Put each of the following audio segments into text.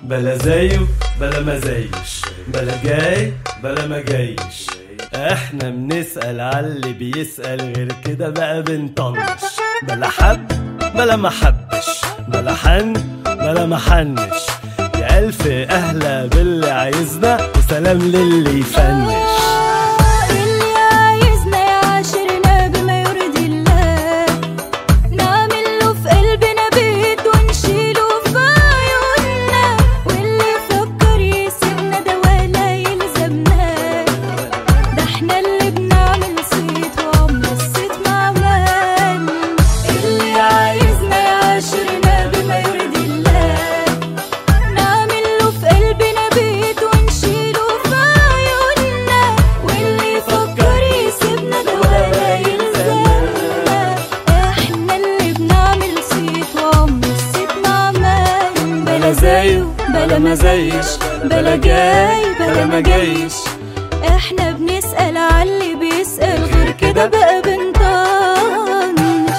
بلا زيه بلا ما زيش بلا جاي بلا ما جايش احنا بنسأل عاللي بيسأل غير كده بقى بنطنش بلا حب بلا ما حبش بلا حن بلا ما حنش يا ألف أهلا باللي عايزنا وسلام للي يفنش اللي عايزنا يعاشرنا بما يرضي الله نعمل له في قلبنا بيت ونشيله في عيوننا واللي يفكر يسيبنا ده ولا يلزمنا ده احنا اللي بنعمل صيت وعمر الصيت ما عمل اللي عايزنا يعاشرنا بما يرضي الله نعمل له في قلبنا بيت ونشيله في عيوننا واللي يفكر يسيبنا ده ولا يلزمنا احنا اللي بنعمل صيت وعمر الصيت ما عمل بلا زيه بلا ما زيش بلا جاي بلا ما جايش احنا بنسأل عاللي بيسأل غير كده بقى بنطنش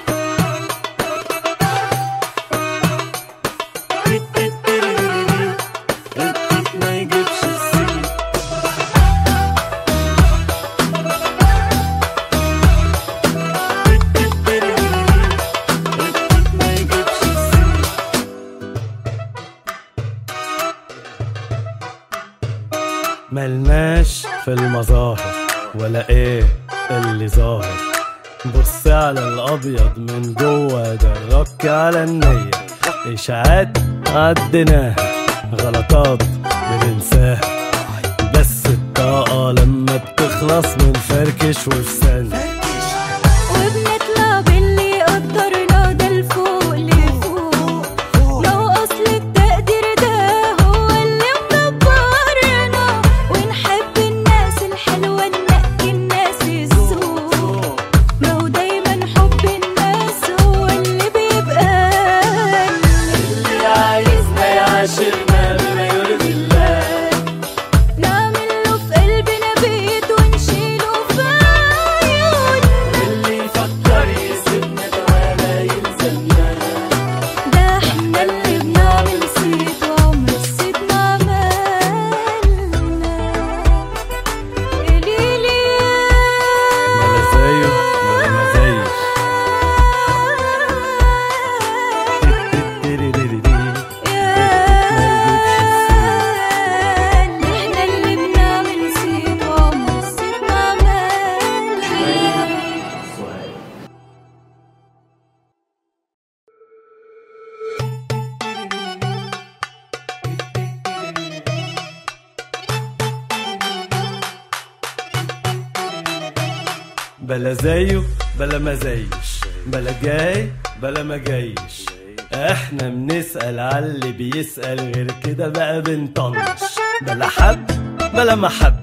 ما يجيبش السير ما يجيبش السير ملناش في المظاهر ولا ايه اللي ظاهر بص على الابيض من جوه جربك على النية اشاعات عديناها غلطات بننساها بس الطاقة لما بتخلص بنفركش وفي ثانية وبنطلع باللي يقدرنا ده الفوق لفوق لو اصل التقدير ده هو اللي مدبرنا ونحب الناس الحلوة ننقي الناس السوق ما هو دايما حب الناس هو اللي بيبقى اللي عايزنا يعاشرنا بما يرضي الله نعمل له في قلبنا بيت ونشيله في عيوننا اللي يفكر يسيبنا ده ولا يلزمنا ده احنا اللي بنعمل صيت وعمر الصيت ما عملنا ليلي ولا زيه ولا ما زيش احنا اللي بنعمل صيت وعمر الصيت ما عملنا بلا زيه بلا ما زيش بلا جاي بلا ما جايش احنا بنسأل عاللي بيسأل غير كده بقى بنطنش بلا حب بلا ما حب